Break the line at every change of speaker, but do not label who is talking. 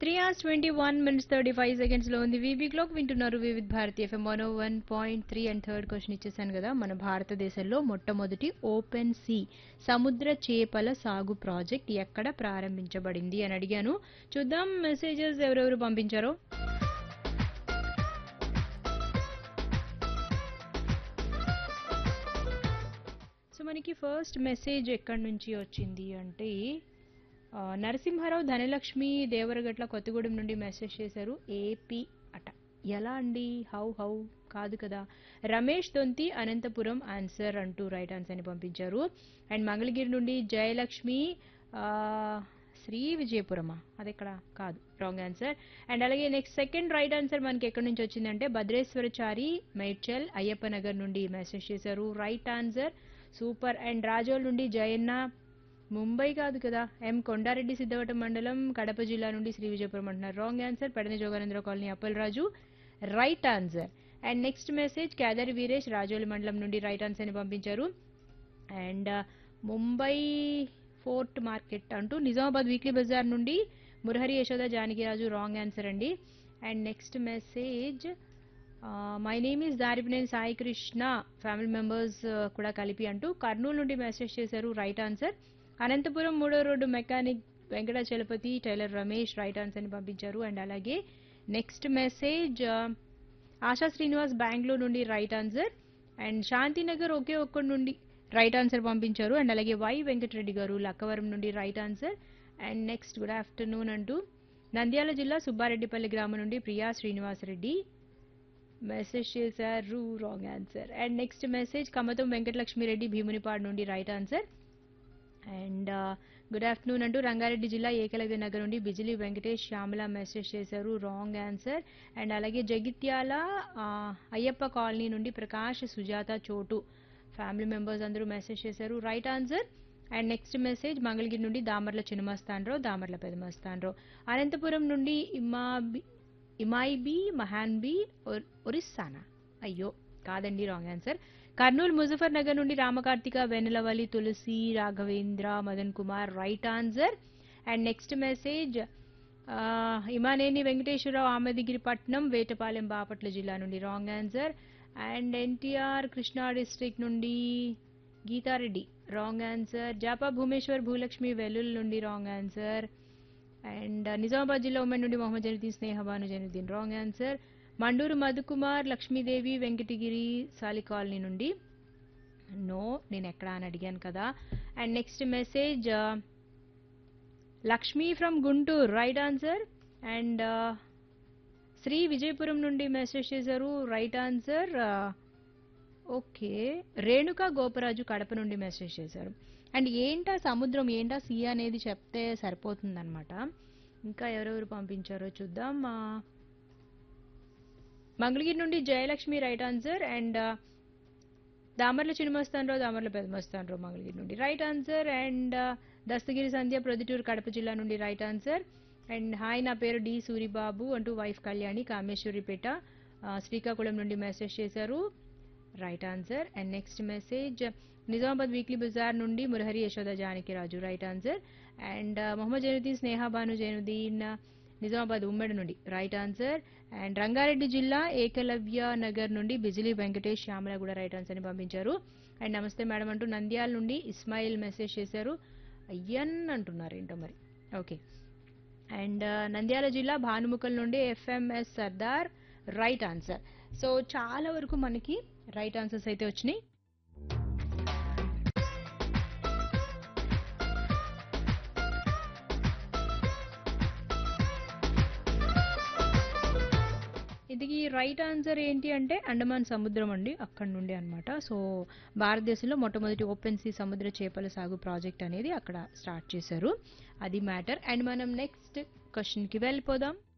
three hours twenty one minutes thirty five seconds లో ఉంది VB clock వింటున్నారు Vividh Bharati FM one one point three and third question ఇచ్చేసాను కదా మన భారతదేశంలో మొట్టమొదటి ఓపెన్ సీ సముద్ర చేపల సాగు ప్రాజెక్ట్ ఎక్కడ ప్రారంభించబడింది అని అడిగాను చూద్దాం మెసేజెస్ ఎవరెవరు పంపించారో సో మనకి ఫస్ట్ మెసేజ్ ఎక్కడి నుంచి వచ్చింది అంటే ఆ, నరసింహారావు ధనలక్ష్మి దేవరగట్ల కొత్తగూడెం నుండి మెసేజ్ చేశారు ఏపీ అట ఎలా అండి హౌ హౌ కాదు కదా రమేష్ దొంతి అనంతపురం ఆన్సర్ అంటూ రైట్ ఆన్సర్ అని పంపించారు అండ్ మంగళగిరి నుండి జయలక్ష్మి ఆ, శ్రీ విజయపురమా అది ఎక్కడ కాదు రాంగ్ ఆన్సర్ అండ్ అలాగే నెక్స్ట్ సెకండ్ రైట్ ఆన్సర్ మనకి ఎక్కడి నుంచి వచ్చిందంటే భద్రేశ్వరచారి మేడ్చల్ అయ్యప్ప నగర్ నుండి మెసేజ్ చేశారు right answer super and Rajol నుండి జయన్న ముంబై కాదు కదా ఎం కొండారెడ్డి సిద్ధవటం మండలం కడప జిల్లా నుండి శ్రీ విజయపురం అంటున్నారు రాంగ్ ఆన్సర్ పెడని జోగానంద్ర colony Appalaraju right answer and next message Kedari Veeresh Rajoli మండలం నుండి రైట్ ఆన్సర్ ని పంపించారు అండ్ ముంబై ఫోర్ట్ మార్కెట్ అంటూ నిజామాబాద్ వీక్లీ బజార్ నుండి మురహరి యశోద జానకిరాజు రాంగ్ ఆన్సర్ అండి and next message my name is Daripineni Sai Krishna family members కూడా కలిపి అంటూ కర్నూలు నుండి మెసేజ్ చేశారు రైట్ ఆన్సర్ అనంతపురం మూడో road mechanic Venkatachalapathi tailor Ramesh right answer ని పంపించారు అండ్ అలాగే నెక్స్ట్ మెసేజ్ ఆశా శ్రీనివాస్ బెంగళూరు నుండి right answer and Shantinagar okay ఒక్కడి నుండి రైట్ ఆన్సర్ పంపించారు అండ్ అలాగే వై వెంకటరెడ్డి గారు లక్కవరం నుండి right answer and next good afternoon అంటూ నంద్యాల జిల్లా సుబ్బారెడ్డిపల్లి గ్రామం నుండి ప్రియా శ్రీనివాసరెడ్డి మెసేజ్ చేశారు wrong answer and next message Kamatham Venkatalakshmireddy Bhimunipadu నుండి right answer and good afternoon అంటూ రంగారెడ్డి జిల్లా ఏకలవ్య నగర్ నుండి బిజిలీ వెంకటేష్ శ్యామల మెసేజ్ చేశారు రాంగ్ ఆన్సర్ అండ్ అలాగే జగిత్యాల ఆ, అయ్యప్ప కాలనీ నుండి ప్రకాష్ సుజాత చోటు ఫ్యామిలీ మెంబర్స్ అందరూ మెసేజ్ చేశారు right answer and next message Mangalagiri నుండి దామర్ల చిన్నమస్తాన్రావు దామర్ల పెదమస్తాన్రావు అనంతపురం నుండి ఇమాబి ఇమాయిబి మహాన్బి ఒర్- ఒరిస్సానా అయ్యో కాదండి రాంగ్ ఆన్సర్ కర్నూలు ముజఫర్ నగర్ నుండి Ramakarthika Vennelavalli Tulasi Raghavendra Madan Kumar right answer and next message Imaneni Venkateswararao ఆమెదిగిరిపట్నం వేటపాలెం బాపట్ల జిల్లా నుండి wrong answer and NTR Krishna district నుండి గీతారెడ్డి రాంగ్ ఆన్సర్ జాపా భూమేశ్వర్ భూలక్ష్మి వెల్లుల్ నుండి రాంగ్ ఆన్సర్ అండ్ నిజామాబాద్ జిల్లా ఉమెన్ నుండి Mohammad Januddin Snehabanu Januddin wrong answer Manduru Madhukumar Lakshmidevi Venkatagiri Sali colony నుండి నో నేను ఎక్కడా అని అడిగాను కదా and next message Lakshmi from Guntur right answer and Shri Vijayapuram నుండి మెసేజ్ చేశారు right answer okay Renuka Gopraju Kadapa నుండి మెసేజ్ చేశారు అండ్ ఏంటా సముద్రం ఏంటా సీ అనేది చెప్తే సరిపోతుందన్నమాట ఇంకా ఎవరెవరు పంపించారో చూద్దాం ఆ, మంగళగిరి నుండి Jayalakshmi right answer and Damarla Chinnamastanarao Damarla Pedamastanarao Mangalagiri నుండి right answer and Dastagiri Sandhya Proddatur Kadapa జిల్లా నుండి రైట్ ఆన్సర్ అండ్ హాయ్ నా పేరు డి సూరిబాబు అంటూ వైఫ్ కళ్యాణి కామేశ్వరిపేట ఆ, శ్రీకాకుళం నుండి మెసేజ్ చేశారు right answer and next message Nizamabad weekly Bazar నుండి Murahari Yashoda Janakiraju right answer and Mohammad Zainuddin Sneha Banu Zainuddin Nizamabad ఉమ్మడి నుండి రైట్ ఆన్సర్ అండ్ రంగారెడ్డి జిల్లా ఏకలవ్య నగర్ నుండి బిజిలీ వెంకటేష్ శ్యామల కూడా రైట్ ఆన్సర్ ని పంపించారు అండ్ నమస్తే మేడం అంటూ నంద్యాల నుండి ఇస్మాయిల్ మెసేజ్ చేశారు అయ్యన్ అంటున్నారు ఏంటో మరి ఓకే అండ్ నంద్యాల జిల్లా భానుముఖల్ నుండి FMS Sardar right answer so చాలా వరకు మనకి రైట్ ఆన్సర్స్ అయితే వచ్చినాయి ఇది రైట్ ఆన్సర్ ఏంటి అంటే అండమాన్ సముద్రం అండి అక్కడ నుండి అన్నమాట సో భారతదేశంలో మొట్టమొదటి ఓపెన్ సీ సముద్ర చేపల సాగు ప్రాజెక్ట్ అనేది అక్కడ స్టార్ట్ చేశారు అది మ్యాటర్ అండ్ మనం నెక్స్ట్ క్వశ్చన్కి వెళ్ళిపోదాం